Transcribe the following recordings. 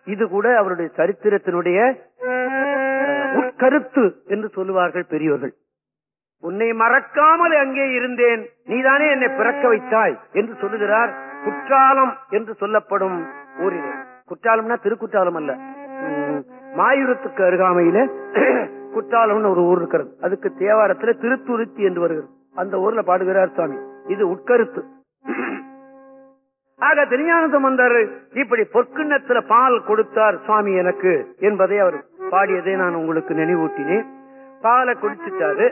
இது கூட அவருடைய சரித்திரத்தினுடைய உட்கருத்து என்று சொல்லுவார்கள் பெரியோர்கள் உன்னை மறக்காமல் அங்கே இருந்தேன் நீதானே என்னை பிறக்க வைத்தாய் என்று சொல்லுகிறார் குற்றாலம் என்று சொல்லப்படும் ஊரிலே குற்றாலம்னா திருக்குற்றாலம் அல்ல உம், மாயூரத்துக்கு அருகாமையில குற்றாலம்னு ஒரு ஊர் இருக்கிறது அதுக்கு தேவாரத்துல திருத்துருத்தி என்று வருகிறது அந்த ஊர்ல பாடுகிறார் சுவாமி இது உட்கருத்து ஆக திருஞான சம்பந்தர் இப்படி பொற்கிண்ணத்துல பால் கொடுத்தார் சுவாமி எனக்கு என்பதை அவர் பாடியதை நான் உங்களுக்கு நினைவூட்டினேன் பாலை குடிச்சிட்டாரு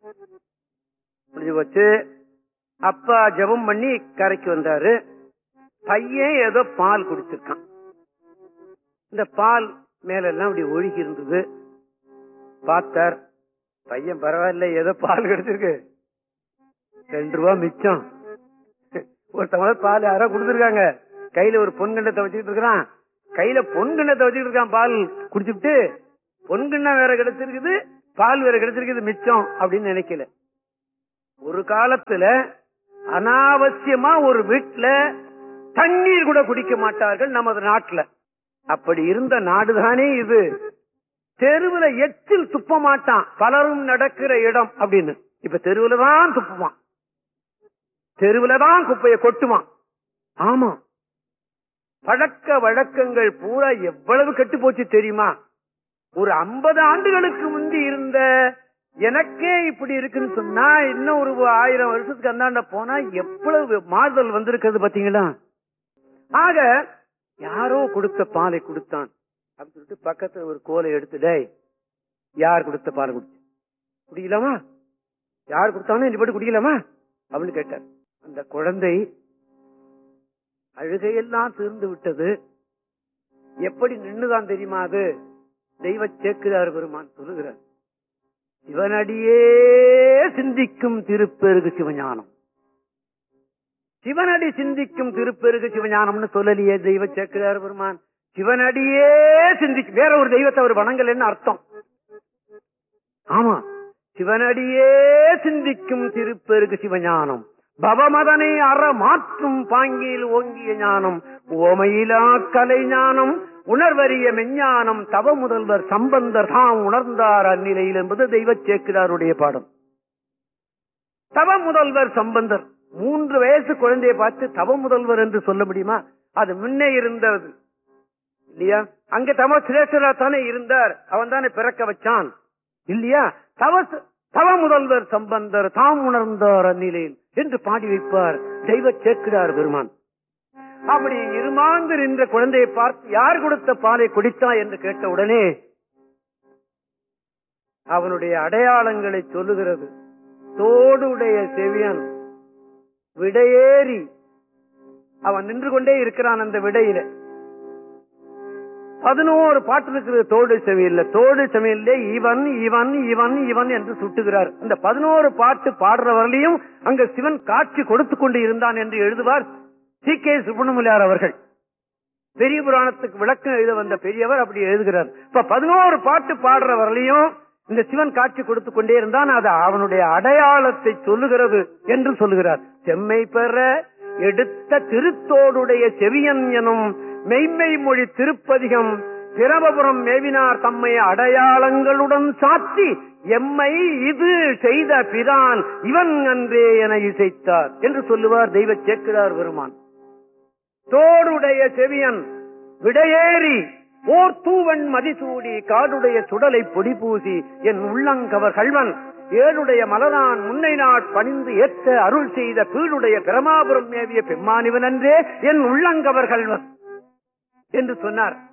முடிஞ்சு போச்சு அப்பா ஜெபம் பண்ணி கரைக்கு வந்தாரு பையன் ஏதோ பால் குடிச்சிருக்கான் இந்த பால் மேல எல்லாம் இப்படி ஒழுகி இருந்தது பார்த்தார் பையன் பரவாயில்ல ஏதோ பால் கிடைச்சிருக்கு ரெண்டு ரூபா மிச்சம் ஒரு தமிழர் பால் யாரோ கொடுத்துருக்காங்க கையில ஒரு பொன்கண்டத்தை வச்சுக்கிட்டு இருக்கிறான் கையில பொன்கண்டத்தை வச்சுக்கிட்டு இருக்கான் பால் குடிச்சுட்டு பொன்கிண்ணம் வேற கிடைச்சிருக்குது பால் வேற கிடைச்சிருக்குது மிச்சம் அப்படின்னு நினைக்கல ஒரு காலத்துல அனாவசியமா ஒரு வீட்டுல தண்ணீர் கூட குடிக்க மாட்டார்கள் நமது நாட்டுல அப்படி இருந்த நாடுதானே இது தெருவுல எச்சில் துப்ப மாட்டான் பலரும் நடக்கிற இடம் அப்படின்னு இப்ப தெருவுல தான் துப்புவான் தெருவுல தான் குப்பையை கொட்டுவான் ஆமா பழக்க வழக்கங்கள் பூரா எவ்வளவு கெட்டு போச்சு தெரியுமா ஒரு ஐம்பது ஆண்டுகளுக்கு முந்தி இருந்த எனக்கே இப்படி இருக்குன்னு சொன்னா இன்னும் ஒரு ஆயிரம் வருஷத்துக்கு அந்தாண்ட போனா எவ்வளவு மாறுதல் வந்திருக்கிறது பாத்தீங்களா ஆக யாரோ கொடுத்த பாலை கொடுத்தான் அப்படின்னு சொல்லிட்டு பக்கத்துல ஒரு கோலை எடுத்து டேய் யார் கொடுத்த பாலை குடிச்சு குடிக்கலாமா யார் கொடுத்தாலும் இந்த பாட்டு குடிக்கலாமா அப்படின்னு கேட்டார் அந்த குழந்தை அழுகையெல்லாம் தீர்ந்து விட்டது எப்படி நின்னுதான் தெரியுமா அது தெய்வ சேக்குதார் பெருமான் சொல்லுகிறார் சிவனடியே சிந்திக்கும் திருப்பெருகு சிவஞானம் சிவனடி சிந்திக்கும் திருப்பெருகு சிவஞானம்னு சொல்லலையே தெய்வ சேக்குதார் பெருமான் சிவனடியே சிந்திக்கும் வேற ஒரு தெய்வத்தை அவர் வணங்கலன்னு அர்த்தம் ஆமா சிவனடியே சிந்திக்கும் திருப்பெருகு சிவஞானம் பவமதனை அற மாற்றும் பாங்கியில் ஓங்கிய ஞானம் ஓமையிலா கலை ஞானம் உணர்வறிய மெஞ்ஞானம் தவ முதல்வர் சம்பந்தர் தாம் உணர்ந்தார் அந்நிலையில் என்பது தெய்வ சேக்கிடாருடைய பாடம் தவ முதல்வர் சம்பந்தர் மூன்று வயசு குழந்தையை பார்த்து தவ முதல்வர் என்று சொல்ல முடியுமா அது முன்னே இருந்தது இல்லையா அங்க தம சிரேஷ்டரா தானே இருந்தார் அவன் தானே பிறக்க வச்சான் இல்லையா தவ தவ முதல்வர் சம்பந்தர் தாம் உணர்ந்தார் அந்நிலையில் என்று பாடி வைப்பார் தெய்வ சேக்கிடார் பெருமான் அப்படி இருமாந்து நின்ற குழந்தையை பார்த்து யார் கொடுத்த பாலை குடித்தா என்று கேட்ட உடனே அவனுடைய அடையாளங்களை சொல்லுகிறது தோடுடைய செவியன் விடையேறி அவன் நின்று கொண்டே இருக்கிறான் அந்த விடையில பதினோரு பாட்டு இருக்கிறது தோடு செவியல்ல தோடு செவியல்ல இவன் இவன் இவன் இவன் என்று சுட்டுகிறார் அந்த பதினோரு பாட்டு பாடுறவர்களையும் அங்க சிவன் காட்சி கொடுத்து கொண்டு இருந்தான் என்று எழுதுவார் சி கே சுப்பிரமணியார் அவர்கள் பெரிய புராணத்துக்கு விளக்கம் எழுத வந்த பெரியவர் அப்படி எழுதுகிறார் இப்ப பதினோரு பாட்டு பாடுறவர்களையும் இந்த சிவன் காட்சி கொடுத்து கொண்டே இருந்தான் அது அவனுடைய அடையாளத்தை சொல்லுகிறது என்று சொல்லுகிறார் செம்மை பெற எடுத்த திருத்தோடுடைய செவியன் எனும் மெய்மை மொழி திருப்பதிகம் பிரபபுரம் மேவினார் தம்மை அடையாளங்களுடன் சாத்தி எம்மை இது செய்த பிரான் இவன் அன்றே என இசைத்தார் என்று சொல்லுவார் தெய்வ சேக்கிரார் பெருமான் தோடுடைய செவியன் விடையேறி ஓர் தூவன் மதிசூடி காடுடைய சுடலை பொடி பூசி என் உள்ளங்கவர் கள்வன் ஏழுடைய மலரான் முன்னை நாட் பணிந்து ஏற்ற அருள் செய்த பீடுடைய பிரமாபுரம் மேவிய பெம்மானிவன் அன்றே என் உள்ளங்கவர் கள்வன் என்று சொன்னார்